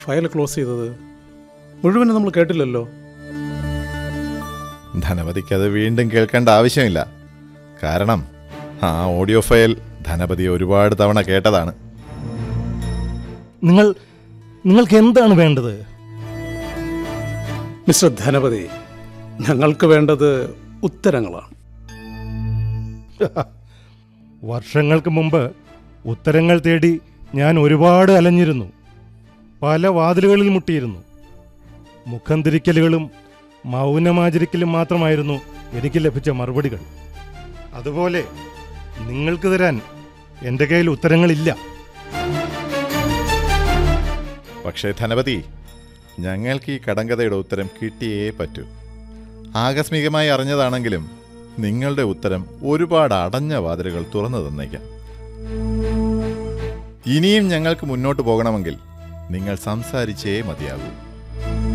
file close ചെയ്തത് മുഴുവനും നമ്മൾ കേട്ടില്ലല്ലോ ധനപതിക്ക് അത് വീണ്ടും കേൾക്കേണ്ട ആവശ്യമില്ല കാരണം ആ ഓഡിയോ ഫയൽ ധനപതി ഒരുപാട് തവണ കേട്ടതാണ് നിങ്ങൾ നിങ്ങൾക്ക് എന്താണ് വേണ്ടത് മിസ്റ്റർ ധനപതി ഞങ്ങൾക്ക് വേണ്ടത് ഉത്തരങ്ങളാണ് വർഷങ്ങൾക്ക് മുമ്പ് ഉത്തരങ്ങൾ തേടി ഞാൻ ഒരുപാട് അലഞ്ഞിരുന്നു പല വാതിലുകളിൽ മുട്ടിയിരുന്നു മുഖം തിരിക്കലുകളും മൗനമാചരിക്കലും മാത്രമായിരുന്നു എനിക്ക് ലഭിച്ച മറുപടികൾ അതുപോലെ നിങ്ങൾക്ക് തരാൻ എൻ്റെ കയ്യിൽ ഉത്തരങ്ങളില്ല പക്ഷേ ധനപതി ഞങ്ങൾക്ക് ഈ കടങ്കഥയുടെ ഉത്തരം കിട്ടിയേ പറ്റൂ ആകസ്മികമായി അറിഞ്ഞതാണെങ്കിലും നിങ്ങളുടെ ഉത്തരം ഒരുപാട് അടഞ്ഞ വാതിലുകൾ തുറന്നു തന്നേക്കാം ഇനിയും ഞങ്ങൾക്ക് മുന്നോട്ട് പോകണമെങ്കിൽ നിങ്ങൾ സംസാരിച്ചേ മതിയാകൂ